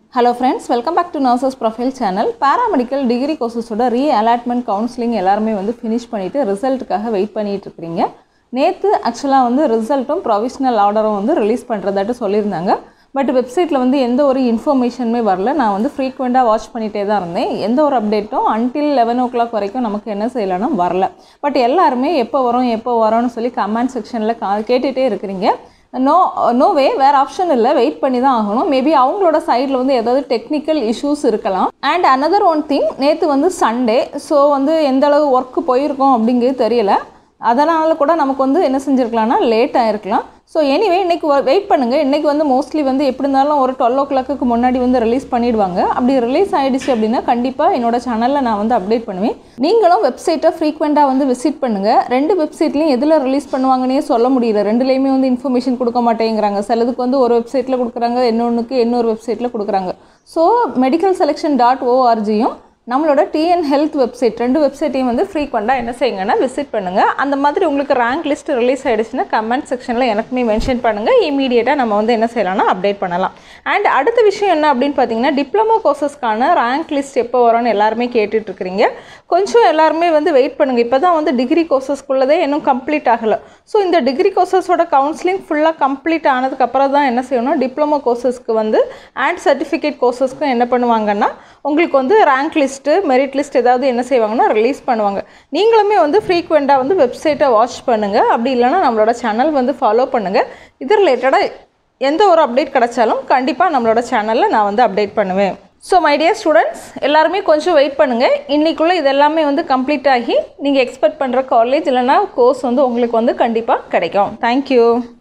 hello friends welcome back to nurses profile channel paramedical degree கோர்சஸோட re allotment counselling எல்லாருமே வந்து finish பண்ணிவிட்டு ரிசல்ட்டுக்காக wait பண்ணிட்டு இருக்கிறீங்க நேற்று ஆக்சுவலாக வந்து ரிசல்ட்டும் ப்ரொவிஷனல் ஆர்டரும் வந்து ரிலீஸ் பண்ணுறதாட்டு சொல்லியிருந்தாங்க பட் வெப்சைட்டில் வந்து எந்த ஒரு இன்ஃபர்மேஷனுமே வரல நான் வந்து ஃப்ரீக்வெண்ட்டாக வாட்ச் பண்ணிகிட்டே தான் இருந்தேன் எந்த ஒரு அப்டேட்டும் அன்டில் லெவன் ஓ கிளாக் வரைக்கும் நமக்கு என்ன செய்யலைன்னா வரல பட் எல்லாருமே எப்போ வரும் எப்போ வரும்னு சொல்லி கமெண்ட் செக்ஷனில் கா கேட்டுகிட்டே இருக்கிறீங்க நோ நோ வே வேறு ஆப்ஷன் இல்லை வெயிட் பண்ணி தான் ஆகணும் மேபி அவங்களோட சைடில் வந்து ஏதாவது டெக்னிக்கல் இஷ்யூஸ் இருக்கலாம் அண்ட் another ஒன் திங் நேற்று வந்து சண்டே ஸோ வந்து எந்த அளவு ஒர்க்கு போயிருக்கோம் அப்படிங்கிறது தெரியல அதனால கூட நமக்கு வந்து என்ன செஞ்சுருக்கலாம்னா லேட் ஆகிருக்கலாம் ஸோ எனிவே இன்றைக்கி வெயிட் பண்ணுங்கள் இன்றைக்கி வந்து மோஸ்ட்லி வந்து எப்படி இருந்தாலும் ஒரு டுவெல் ஓ கிளாக்கு முன்னாடி வந்து ரிலீஸ் பண்ணிடுவாங்க அப்படி ரிலீஸ் ஆகிடுச்சு அப்படின்னா கண்டிப்பாக என்னோட சேனலில் நான் வந்து அப்டேட் பண்ணுவேன் நீங்களும் வெப்சைட்டை ஃப்ரீக்வெண்ட்டாக வந்து விசிட் பண்ணுங்கள் ரெண்டு வெப்சைட்லையும் எதில் ரிலீஸ் பண்ணுவாங்கன்னே சொல்ல முடியல ரெண்டுலேயுமே வந்து இன்ஃபர்மேஷன் கொடுக்க மாட்டேங்கிறாங்க சிலதுக்கு வந்து ஒரு வெப்சைட்டில் கொடுக்குறாங்க இன்னொன்றுக்கு இன்னொரு வெப்சைட்டில் கொடுக்குறாங்க ஸோ மெடிக்கல் செலெக்ஷன் டாட் ஓஆர்ஜியும் நம்மளோட டிஎன் ஹெல்த் வெப்சைட் ரெண்டு வெப்சைட்டையும் வந்து ஃப்ரீக்வெண்ட்டாக என்ன செய்யுங்கன்னா விசிட் பண்ணுங்கள் அந்த மாதிரி உங்களுக்கு ரேங்க் லிஸ்ட் ரிலீஸ் ஆகிடுச்சுன்னா கமெண்ட் செக்ஷனில் எனக்குமே மென்ஷன் பண்ணுங்கள் இமீடியட்டாக நம்ம வந்து என்ன செய்யலாம்னா அப்டேட் பண்ணலாம் அண்ட் அடுத்த விஷயம் என்ன அப்படின்னு பார்த்தீங்கன்னா டிப்ளமோ கோர்சஸ்க்கான ரேங்க் லிஸ்ட் எப்போ வரும்னு எல்லாருமே கேட்டுட்டு இருக்கிறீங்க கொஞ்சம் எல்லாருமே வந்து வெயிட் பண்ணுங்கள் இப்போ தான் வந்து டிகிரி கோர்சஸ்க்குள்ளதே இன்னும் கம்ப்ளீட் ஆகலை ஸோ இந்த டிகிரி கோர்சஸோட கவுன்சிலிங் ஃபுல்லாக கம்ப்ளீட் ஆனதுக்கப்புறம் தான் என்ன செய்யணும் டிப்ளமோ கோர்சஸ்க்கு வந்து அண்ட் சர்டிஃபிகேட் கோர்சஸ்க்கு என்ன பண்ணுவாங்கன்னா உங்களுக்கு வந்து ரேங்க் லிஸ்ட்டு மெரிட் லிஸ்ட் ஏதாவது என்ன செய்வாங்கன்னா ரிலீஸ் பண்ணுவாங்க நீங்களுமே வந்து ஃப்ரீக்வெண்ட்டாக வந்து வெப்சைட்டை வாட்ச் பண்ணுங்கள் அப்படி இல்லைன்னா நம்மளோட சேனல் வந்து ஃபாலோ பண்ணுங்கள் இது ரிலேட்டடாக எந்த ஒரு அப்டேட் கிடைச்சாலும் கண்டிப்பாக நம்மளோட சேனலில் நான் வந்து அப்டேட் பண்ணுவேன் ஸோ மை டியர் ஸ்டூடெண்ட்ஸ் எல்லாருமே கொஞ்சம் வெயிட் பண்ணுங்கள் இன்றைக்குள்ளே இது எல்லாமே வந்து கம்ப்ளீட் ஆகி நீங்கள் எக்ஸ்பெக்ட் பண்ணுற காலேஜ் இல்லைன்னா கோர்ஸ் வந்து உங்களுக்கு வந்து கண்டிப்பாக கிடைக்கும் தேங்க்யூ